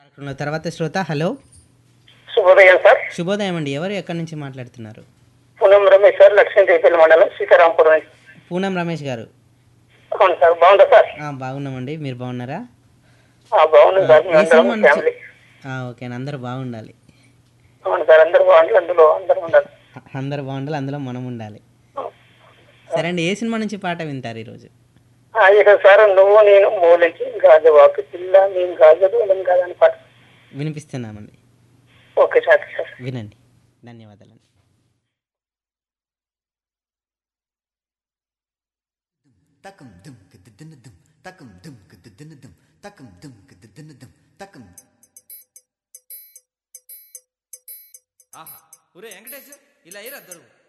కార్యక్రమంలో తర్వాత శ్రోత హలో శుభోదయం సార్ శుభోదయం అండి ఎవరు ఎక్కడి నుంచి మాట్లాడుతున్నారు పునం రమేష్ సార్ లక్ష్మీదేవిపల్లి మండలం సీతారాంపురం నుంచి. పూనం రమేష్ గారు అవును సార్ బాగుందా సార్ ఆ, బాగున్నామండి మీరు బాగున్నారా ఆ, బాగున్నాం సార్ ఏ మేము సినిమా అందరం నుంచి ఫ్యామిలీ ఆ, ఓకే అండి అందరూ బాగుండాలి అవును సార్ అందరు బాగుంటారు అందులో అందరూ ఉండాలి అందరూ బాగుండాలి అందులో మనం ఉండాలి సరే అండి ఏ సినిమా నుంచి పాట వింటారు ఈరోజు ఆ, ఇక సార్ నువ్వు నేను మూలించి గాజువాకు పిల్ల మేము గాజులు నేను కాదని పాట వినిపిస్తున్నామండి ఓకే సార్ సార్ వినండి ధన్యవాదాలండి తకం దుమ్ కిద్దిన దుమ్ తకం దుమ్ కిద్దిన దుమ్ తకం దుమ్ కిద్దిన దుమ్ తకం ఆహా ఒరే వెంకటేష్ ఇలా అయ్యరా దొరుకు